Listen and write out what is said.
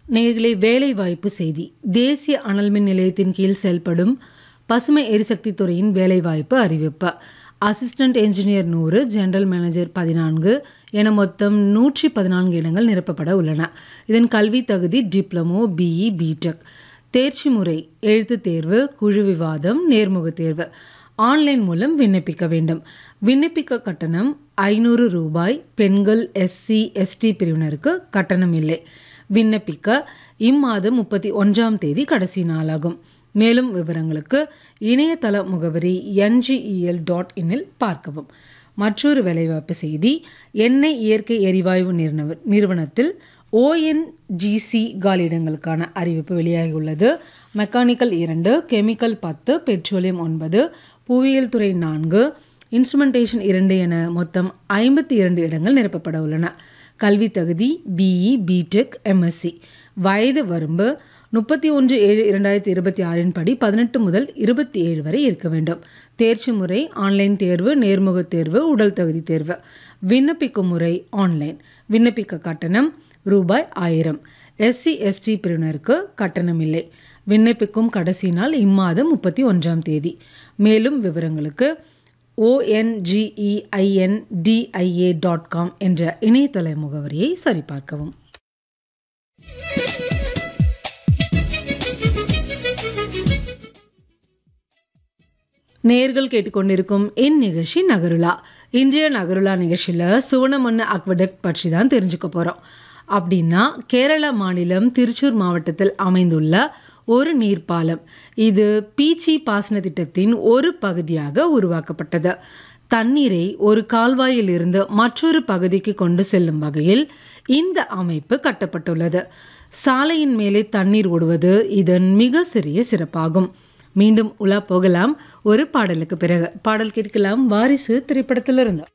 நேர்களே வேலைவாய்ப்பு செய்தி தேசிய அனல்மின் நிலையத்தின் கீழ் செயல்படும் பசுமை எரிசக்தி துறையின் வேலைவாய்ப்பு அறிவிப்பு அசிஸ்டன்ட் என்ஜினியர் நூறு ஜெனரல் மேனேஜர் பதினான்கு என மொத்தம் நூற்றி பதினான்கு இடங்கள் நிரப்பப்பட உள்ளன இதன் கல்வி தகுதி டிப்ளமோ பிஇ பிடெக் தேர்ச்சி முறை எழுத்துத் தேர்வு குழு விவாதம் நேர்முக தேர்வு ஆன்லைன் மூலம் விண்ணப்பிக்க வேண்டும் விண்ணப்பிக்க கட்டணம் ஐநூறு ரூபாய் பெண்கள் எஸ்சி எஸ்டி பிரிவினருக்கு கட்டணம் இல்லை விண்ணப்பிக்க இம்மாதம் முப்பத்தி ஒன்றாம் தேதி கடைசி நாளாகும் மேலும் விவரங்களுக்கு இணையதள முகவரி என்ஜிஇஎல் டாட் இன்னில் பார்க்கவும் மற்றொரு வேலைவாய்ப்பு செய்தி எண்ணெய் இயற்கை எரிவாயு நிறுவன நிறுவனத்தில் ஓஎன்ஜிசி காலியிடங்களுக்கான அறிவிப்பு வெளியாகியுள்ளது மெக்கானிக்கல் இரண்டு கெமிக்கல் பத்து பெட்ரோலியம் ஒன்பது புவியியல் துறை நான்கு இன்ஸ்ட்ருமெண்டேஷன் இரண்டு என மொத்தம் ஐம்பத்தி இரண்டு இடங்கள் நிரப்பப்பட உள்ளன கல்வி தகுதி பிஇ பிடெக் எம்எஸ்சி வயது வரம்பு முப்பத்தி ஒன்று ஏழு இரண்டாயிரத்தி இருபத்தி ஆறின் படி பதினெட்டு முதல் இருபத்தி ஏழு வரை இருக்க வேண்டும் தேர்ச்சி முறை ஆன்லைன் தேர்வு நேர்முக தேர்வு உடல் தகுதி தேர்வு விண்ணப்பிக்கும் முறை ஆன்லைன் விண்ணப்பிக்க கட்டணம் ரூபாய் ஆயிரம் எஸ்சி எஸ்டி பிரிவினருக்கு கட்டணம் இல்லை விண்ணப்பிக்கும் கடைசி நாள் இம்மாதம் முப்பத்தி ஒன்றாம் தேதி மேலும் விவரங்களுக்கு ஓஎன்ஜிஇஐஎன்டிஐஏ டாட் காம் என்ற இணையதள முகவரியை சரிபார்க்கவும் நேர்கள் கேட்டுக்கொண்டிருக்கும் என் நிகழ்ச்சி நகருலா இன்றைய நகருலா நிகழ்ச்சியில் சுவனமண்ண அக்வடக்ட் பற்றி தான் தெரிஞ்சுக்க போகிறோம் அப்படின்னா கேரள மாநிலம் திருச்சூர் மாவட்டத்தில் அமைந்துள்ள ஒரு நீர்ப்பாலம் இது பீச்சி பாசன திட்டத்தின் ஒரு பகுதியாக உருவாக்கப்பட்டது தண்ணீரை ஒரு கால்வாயில் இருந்து மற்றொரு பகுதிக்கு கொண்டு செல்லும் வகையில் இந்த அமைப்பு கட்டப்பட்டுள்ளது சாலையின் மேலே தண்ணீர் ஓடுவது இதன் மிக சிறிய சிறப்பாகும் மீண்டும் உலா போகலாம் ஒரு பாடலுக்கு பிறகு பாடல் கேட்கலாம் வாரிசு திரைப்படத்திலிருந்து